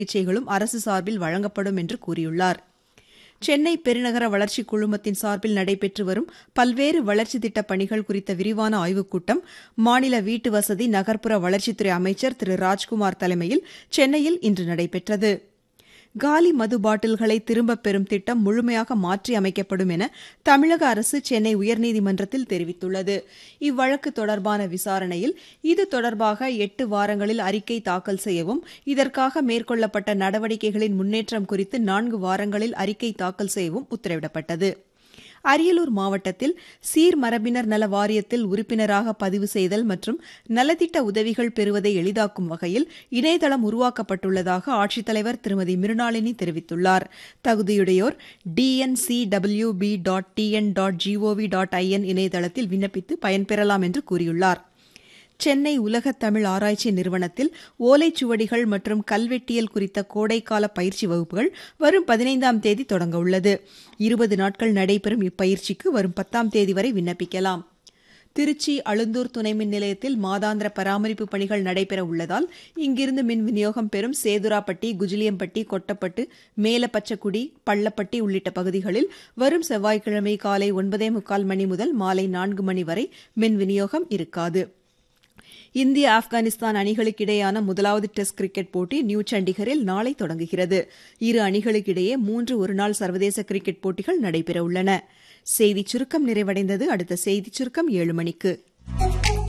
சிகிச்சைகளும் அரசு சார்பில் வழங்கப்படும் என்று கூறியுள்ளார் சென்னை பெருநகர வளர்ச்சிக் குழுமத்தின் சார்பில் நடைபெற்று வரும் பல்வேறு வளர்ச்சித் திட்டப் பணிகள் குறித்த விரிவான ஆய்வுக் கூட்டம் மாநில வீட்டு வசதி நகர்ப்புற வளர்ச்சித்துறை அமைச்சர் திரு ராஜ்குமார் தலைமையில் சென்னையில் இன்று நடைபெற்றது காலி மது பாட்டில்களை திரும்பப் பெறும் திட்டம் முழுமையாக மாற்றி அமைக்கப்படும் என தமிழக அரசு சென்னை உயர்நீதிமன்றத்தில் தெரிவித்துள்ளது இவ்வழக்கு தொடர்பான விசாரணையில் இது தொடர்பாக எட்டு வாரங்களில் அறிக்கை தாக்கல் செய்யவும் இதற்காக மேற்கொள்ளப்பட்ட நடவடிக்கைகளின் முன்னேற்றம் குறித்து நான்கு வாரங்களில் அறிக்கை தாக்கல் செய்யவும் உத்தரவிடப்பட்டது அரியலூர் மாவட்டத்தில் சீர்மரபினர் நல வாரியத்தில் உறுப்பினராக பதிவு செய்தல் மற்றும் நலத்திட்ட உதவிகள் பெறுவதை எளிதாக்கும் வகையில் இணையதளம் உருவாக்கப்பட்டுள்ளதாக ஆட்சித்தலைவர் திருமதி மிருணாளினி தெரிவித்துள்ளார் தகுதியுடையோர் TNCWB dot TN dot GOV dot IN இணையதளத்தில் விண்ணப்பித்து பயன்பெறலாம் என்று கூறியுள்ளார் சென்னை உலகத் தமிழ் ஆராய்ச்சி நிறுவனத்தில் ஓலைச்சுவடிகள் மற்றும் கல்வெட்டியல் குறித்த கோடைக்கால பயிற்சி வகுப்புகள் வரும் பதினைந்தாம் தேதி தொடங்க உள்ளது இருபது நாட்கள் நடைபெறும் இப்பயிற்சிக்கு வரும் பத்தாம் தேதி வரை விண்ணப்பிக்கலாம் திருச்சி அழுந்தூர் துணை மின் நிலையத்தில் மாதாந்திர பராமரிப்பு பணிகள் நடைபெற உள்ளதால் இங்கிருந்து மின் விநியோகம் பெறும் சேதுராப்பட்டி குஜிலியம்பட்டி கொட்டப்பட்டு மேலப்பச்சக்குடி பள்ளப்பட்டி உள்ளிட்ட பகுதிகளில் வரும் செவ்வாய்க்கிழமை காலை ஒன்பதே முக்கால் மணி முதல் மாலை நான்கு மணி வரை மின் விநியோகம் இருக்காது இந்திய ஆப்கானிஸ்தான் அணிகளுக்கிடையேயான முதலாவது டெஸ்ட் கிரிக்கெட் போட்டி நியூ சண்டிகரில் நாளை தொடங்குகிறது இரு அணிகளுக்கிடையே மூன்று ஒருநாள் சர்வதேச கிரிக்கெட் போட்டிகள் நடைபெறவுள்ளன செய்திச் சுருக்கம் நிறைவடைந்தது அடுத்த செய்திச் சுருக்கம் ஏழு மணிக்கு